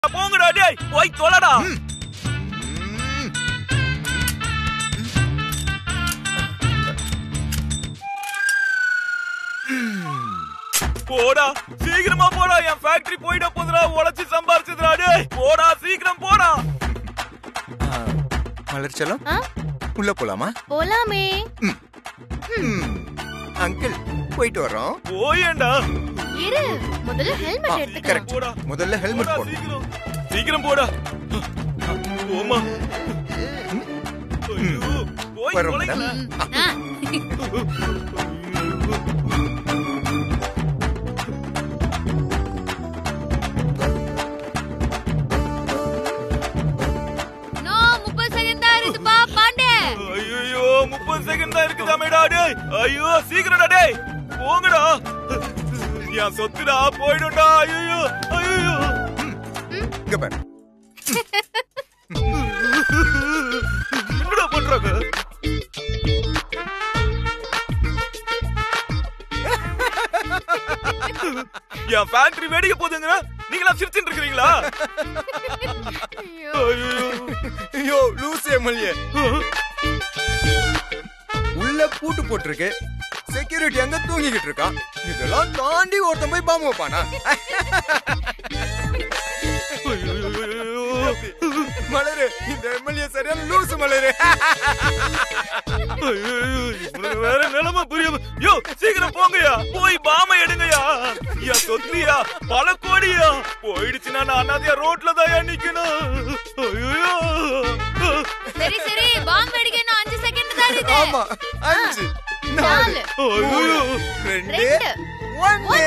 போங்கடா டேய் போய் தொலைடா போடா சீக்கிரமா போடா என் ஃபேக்டரி போயிட போதுடா உழைச்சு சம்பாரிச்சதுடா டேய் போடா சீக்கிரம் போடா மலர் செல்லம் ஆ? உள்ள போலாமா போலாமே ம். அங்கிள் போயிட்டு வரோம் இரு முதல்ல ஹெல்மெட் correct. எடுத்துக்கலாம் போடா முதல்ல ஹெல்மெட் போடா, போடு சீக்கிரம் சீக்கிரம் போடா போமா ஐயோ, போய் வரோம் தொலைங்களா. மேடம் ஆ, இன்னும் முப்பது செகண்ட் தான் இருக்குப்பா பாண்டே ஐயோ முப்பது செகண்ட் தான் இருக்குதாமேடா டேய் ஐயோ சீக்கிரம்டா டேய் போங்கடா என் சொத்துடா போயிடும்டா ஐயோ ஐயோ இங்க பாரு என்னடா பண்றாங்க என் ஃபேக்டரி வெடிக்க போதுங்க நீங்களா சிரிச்சுட்டு இருக்கீங்களா ஐயோ. ஐயோ ஐயோ லூஸ் எம்எல்ஏ உள்ள பூட்டு போட்டிருக்கு செக்யூரிட்டி அங்க தூங்கிக்கிட்டு இருக்கான் இதெல்லாம் தாண்டி ஒருத்தன் போய் பாம்பு வைப்பானா மலரு இந்த எம்எல்ஏ சரியான லூசு மலரு ஐயோ, இவனுக்கு வேற நிலைமை புரியாம யோ சீக்கிரம் போங்கயா போய் பாம எடுங்கயா யா சொத்தியா பல கோடியா போயிடுச்சுன்னா நான் அனாதையா ரோட்ல தான் நிக்கணும் ஐயோ சரி சரி பாம்பு வெடிக்க இன்னும் அஞ்சு செகண்ட் தான் இருக்கு ஆமா அஞ்சு நாலு நாலு ஐயோ ரெண்டு ரெண்டு ஒன்னு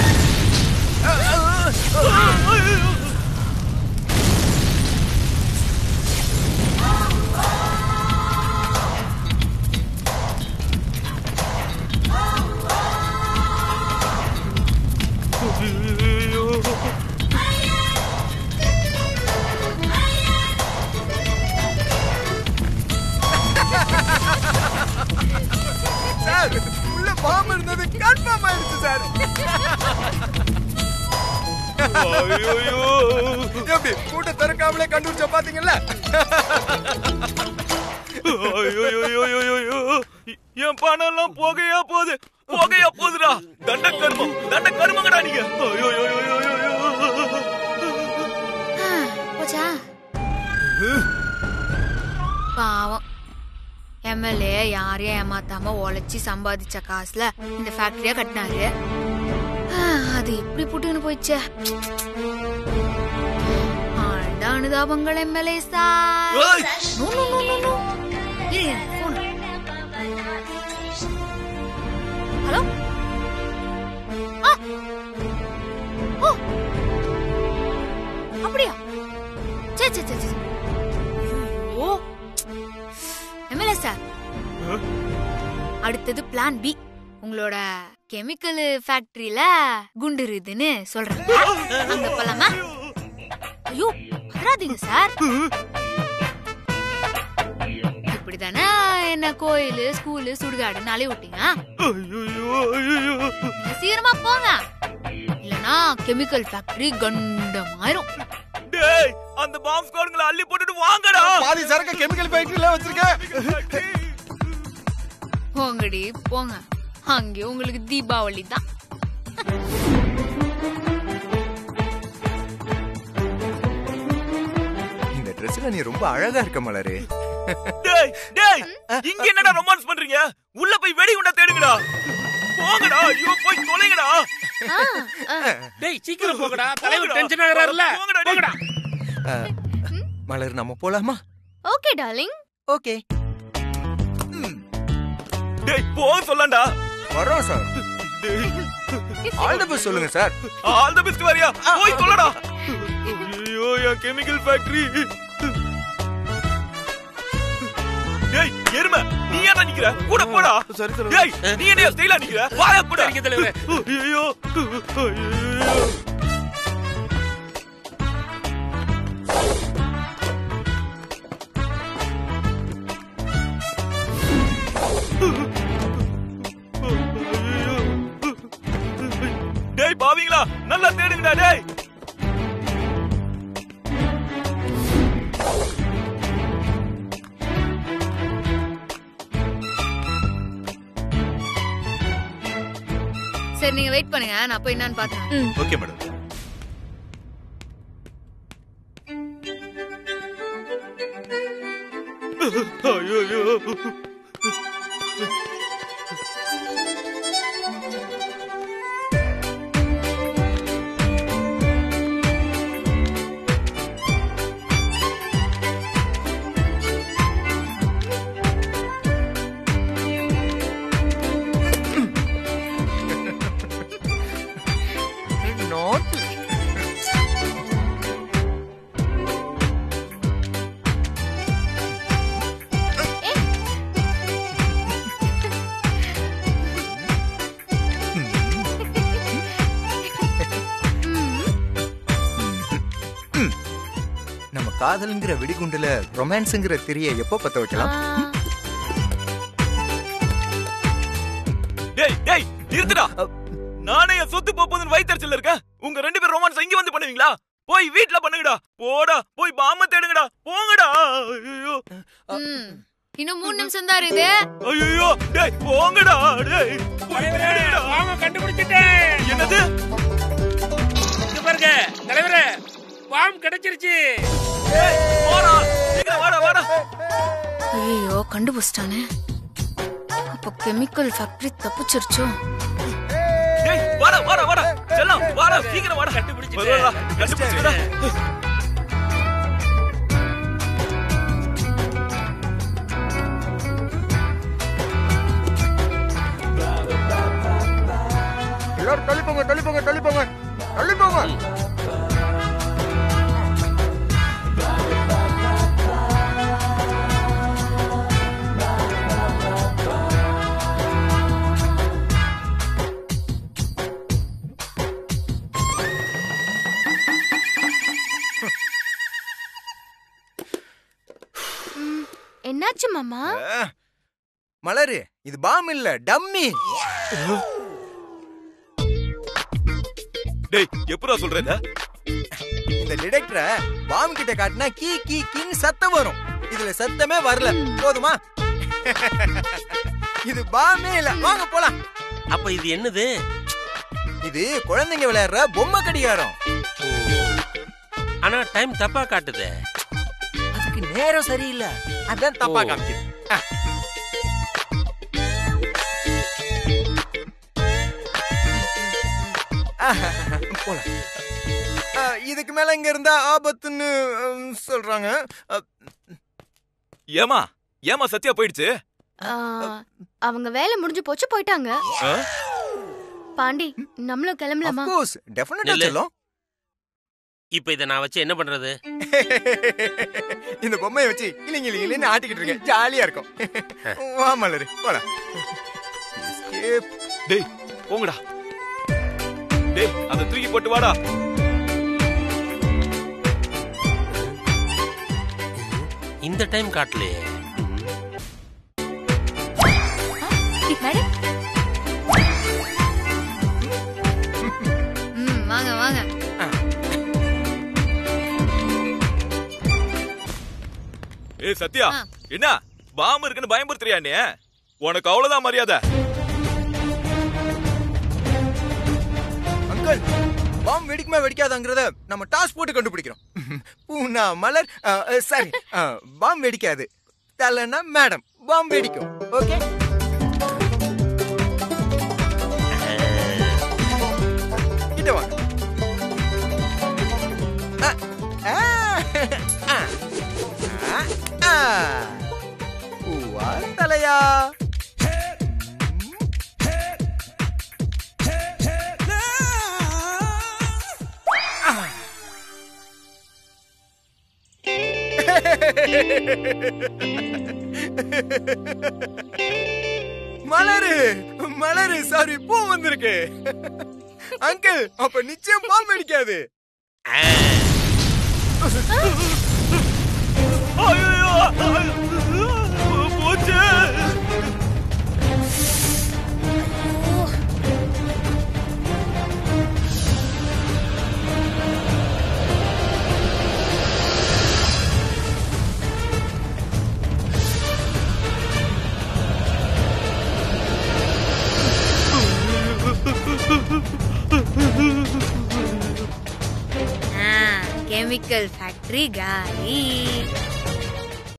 ஐயோ ஐயோ சார் உள்ள பாம்பு இருந்தது கன்ஃபார்ம் ஆயிடுச்சு சார் ஐயோ எப்படி கூட்ட திறக்காமலே கண்டுபிடிச்ச பாத்தீங்கல்ல ஐயோ என் பணம் எல்லாம் புகையா போகுது புகையா போகுதுடா தண்ட கருமம் தண்ட கருமங்கடா நீங்க ஐயோ போச்சா பாவம் எம்எல்ஏ யாரையும் ஏமாத்தாம உழைச்சி சம்பாதிச்ச காசுல இந்த ஃபேக்டரியா கட்டினாரு ஆ, அது இப்படி புட்டுன்னு போயிடுச்சே ஆழ்ந்த அனுதாபங்கள் எம்எல்ஏ சார் ஏய்! No no no no no இரு போன் ஹலோ ஆ ஓ அப்படியா சே சே சே சே ஐயோ எம்எல்ஏ சார் அடுத்தது பிளான் பி உங்களோட கெமிக்கல் ஃபேக்டரியில குண்டுருதுன்னு சொல்றேன் அங்க போலாமா ஐயோ வராதீங்க சார் இப்படிதானே என்ன கோயிலு ஸ்கூலு சுடுகாடுன்னு அலைய விட்டீங்க ஐயோ ஐயோ நீங்க சீக்கிரமா போங்க இல்லனா கெமிக்கல் ஃபேக்டரி கண்டமாயிரும் டேய் அந்த பாம்ப் ஸ்குவாடுங்களை அள்ளி போட்டுட்டு வாங்கடா பாதி சரக்கு கெமிக்கல் ஃபேக்டரியில வச்சிருக்கேன் போங்கடி போங்க அங்கே உங்களுக்கு தீபாவளி தான் இந்த ட்ரெஸ்ல நீ ரொம்ப அழகா இருக்க மலரு டேய் டேய் இங்க என்னடா ரொமான்ஸ் பண்றீங்க உள்ள போய் வெடி குண்டா தேடுங்கடா போங்கடா ஐயோ போய் தொலைங்கடா ஆ, ஆ. டேய் சீக்கிரம் போங்கடா தலைவர் போங்கடா. டென்ஷன் ஆகுறாருல போங்கடா, டேய். போங்கடா அஹ், மலர் நம்ம போலாமா ஓகே டார்லிங் ஓகே டேய் போ சொல்லண்டா வரோம் சார் ஆல் தி பெஸ்ட் சொல்லுங்க சார் ஆல் தி பெஸ்ட் வரியா போய் சொல்லடா ஐயோ என் கெமிக்கல் ஃபேக்டரி டேய் எருமை நீ ஏன்டா நிக்கிற கூட போடா சரி, சரி. டேய் நீ என்ன ஸ்டைலா நிக்கிற வாயா கூட சரிங்க, தலைவரே. ஐயோ ஐயோ டேய் பாவிங்களா நல்லா தேடுங்கடா டேய் சரி நீங்க வெயிட் பண்ணுங்க நான் போய் என்னன்னு பாத்துறேன் ஓகே மேடம் ஐயோ Naughty. நம்ம காதலுங்கிற வெடிகுண்டுல ரொமான்ஸுங்கிற திரிய எப்போ பத்த வைக்கலாம் டேய் டேய் நிறுத்துடா நானே என் சொத்து போகுதுன்னு வயித்தறிச்சல்ல இருக்கேன் உங்க ரெண்டு பேரும் ரொமான்ஸ் இங்க வந்து பண்ணுவீங்களா போய் வீட்ல பண்ணுங்கடா போடா போய் பாம தேடுங்கடா போங்கடா ஐயோ ம். இன்னும் மூணு நிமிஷம் தான் இருக்குது ஐயோ டேய் போங்கடா டேய் போய் தலைவரே தேடுங்கடா. பாம்பை கண்டுபிடிச்சிட்டேன் என்னது இங்க பாருங்க தலைவரே பாம்பு கிடைச்சிருச்சு டேய் போடா சீக்கிரம் வாடா வாடா ஐயோ கண்டுபிடிச்சிட்டானே அப்போ கெமிக்கல் ஃபேக்டரி தப்பிச்சிருச்சோ டேய் வாடா வாடா வாடா செல்லம் வாடா சீக்கிரம் வாடா கண்டுபிடிச்சிட்டேன். வாடா, கண்டுபிடிச்சிட்டடா எல்லாரும் தள்ளி போங்க தள்ளி போங்க தள்ளி போங்க தள்ளி போங்க என்னாச்சு மாமா ஆ, மலரு இது பாம் இல்ல டம்மி டேய் எப்படா சொல்ற இத? இந்த டிடெக்டரை பாம் கிட்ட காட்டினா கீ கீ கீன்னு சத்தம் வரும் இதுல சத்தமே வரல போதுமா இது பாமே இல்ல வாங்க போலாம் அப்ப இது என்னது இது குழந்தைங்க விளையாடுற பொம்மை கடிகாரம் ஆனா டைம் தப்பா காட்டுது அதுக்கு நேரம் சரியில்லை அதான் தப்பா ஓ. காமிக்குது ஆ. ஆஹா, போலாம் ஆ, இதுக்கு மேல இங்க இருந்தா ஆபத்துன்னு ம், சொல்றாங்க அ, ஏமா ஏமா சத்யா போயிடுச்சு ஆ, அவங்க வேலை முடிஞ்சு போச்சு போயிட்டாங்க ஆ? பாண்டி நம்மளும் கிளம்பலாமா of course, definite ஆ நில்லு. செல்லம். இப்ப இத நான் வச்சு என்ன பண்றது இந்த பொம்மையை வச்சு இலிங்க இலிங்கன்னு ஆட்டிக்கிட்டு இருக்கேன் ஜாலியா இருக்கும் வா மலரு போலாம் Escape. டேய் போங்கடா டேய் அதை தூக்கி போட்டு வாடா இந்த டைம் காட்டலையே மேடம் ம் வாங்க வாங்க ஏய் சத்யா ஆ. என்ன பாம்பு இருக்குன்னு பயமுறுத்துறியா நீ உனக்கு அவ்வளவுதான் மரியாதை அங்கிள் பாம் வெடிக்குமா வெடிக்காதாங்கிறத நம்ம டாஸ் போட்டு கண்டுபிடிக்கிறோம் பூனா மலர் சாரி பாம் வெடிக்காது தலைனா மேடம் பாம் வெடிக்கும் ஓகே கிட்ட வாங்க ஆ, ஆ, ஆ, ஆ, ஆ. பூவா தலையா மலரு மலரு சாரி பூ வந்திருக்கு அங்கிள் அப்ப நிச்சயம் பால் வெடிக்காது ஐயோ போச்சு கெமிக்கல் ஃபேக்டரி காலி